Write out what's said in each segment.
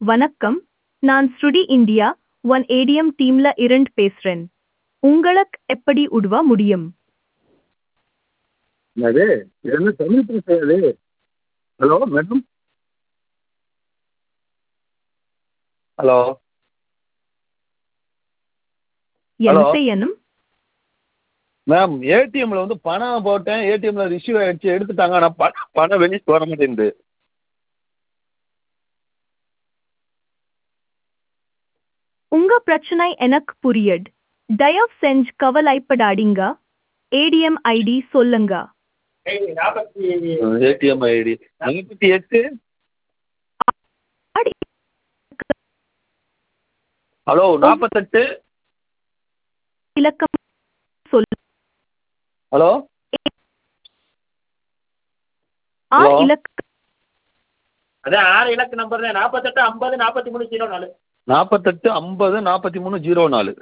வணக்கம் நான் ஸ்ருடி இந்தியா ஒன் ஏடிஎம் டீம்ல இருந்து பேசுறேன் உங்களுக்கு எப்படி உதவ முடியும் என்னது இது என்ன தமிழ் பேசுறது ஹலோ மேடம் ஹலோ என்ன Hello. செய்யணும் மேம் ஏடிஎம்ல வந்து பணம் போட்டேன் ஏடிஎம்ல ரிசீவ் ஆயிடுச்சு எடுத்துட்டாங்க ஆனால் ப பணம் வெளியே வர மாட்டேங்குது உங்க பிரச்சனை எனக்கு புரியுது தயவு செஞ்சு கவலைப்படாதீங்க ஏடிஎம் ஐடி சொல்லுங்க ஏடிஎம் ஐடி நாற்பத்தி எட்டு அடி- ஹலோ நாற்பத்தெட்டு இலக்கம் சொல் ஹலோ ஆ Hello. இலக்க அதான் ஆறு இலக்கு நம்பர் தான் நாற்பத்தெட்டு ஐம்பது நாற்பத்தி மூணு ஜீரோ நாலு நாற்பத்தெட்டு ஐம்பது நாற்பத்தி மூணு ஜீரோ நாலு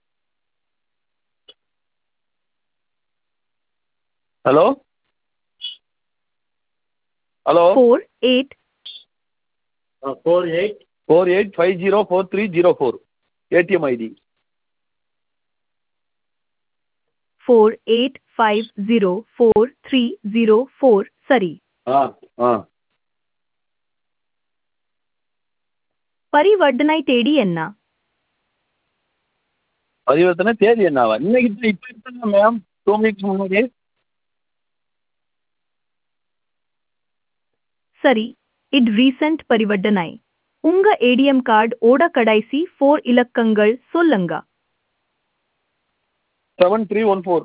hello hello four eight four eight four eight five zero four three zero four ATM ID four eight five zero four three zero four சரி ஆ ஆ பரிவர்த்தனை தேதி என்ன பரிவர்த்தனை தேதி என்னவா இன்னைக்கு தான் இப்போ இருக்குங்க மேம் டூ வீக்ஸ் முன்னாடி சரி இது ரீசெண்ட் பரிவர்த்தனை உங்க ஏடிஎம் கார்டு ஓட கடைசி ஃபோர் இலக்கங்கள் சொல்லுங்க seven three one four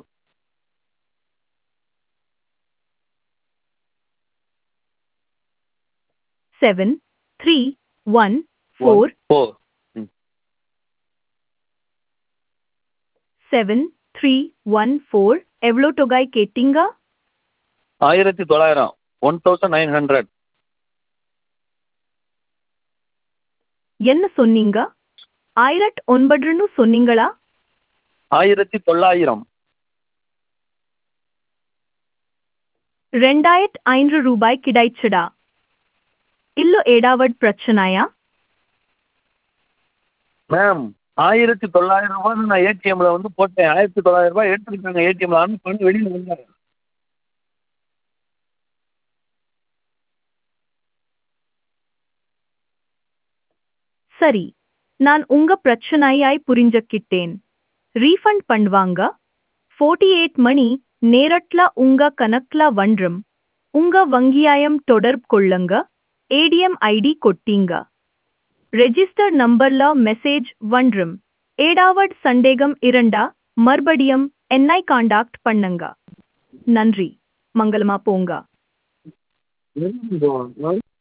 seven three one four four seven three one four எவ்வளோ தொகை கேட்டீங்க ஆயிரத்தி தொள்ளாயிரம் ஒன் தௌசண்ட் நைன் ஹண்ட்ரட் என்ன சொன்னீங்க ஆயிரட் ஒன்பதுன்னு சொன்னீங்களா ஆயிரத்தி தொள்ளாயிரம் ரெண்டாயிரத் ஐநூறு ரூபாய் கிடைச்சடா இல்லோ ஏடாவட் பிரச்சனையா மேம் ஆயிரத்தி தொள்ளாயிரம் ரூபாய் நான் ஏடிஎம்ல வந்து போட்டேன் ஆயிரத்தி தொள்ளாயிரம் ரூபாய் எடுத்துருக்காங்க ஏடிஎம்ல ஆனால் பண்ணி வெளியில் வந்தாங்க சரி நான் உங்க பிரச்சனையாய் புரிஞ்சுக்கிட்டேன் ரீஃபண்ட் பண்ணுவாங்க ஃபோர்ட்டி எயிட் மணி நேரட்ல உங்க கணக்குல வன்றும் உங்க வங்கியாயம் தொடர்பு கொள்ளுங்க ஏடிஎம் ஐடி கொட்டீங்க ரெஜிஸ்டர் நம்பர்ல மெசேஜ் வன்றும் ஏடாவட் சந்தேகம் இரண்டா மறுபடியும் என்னை காண்டாக்ட் பண்ணுங்க நன்றி மங்களமா போங்க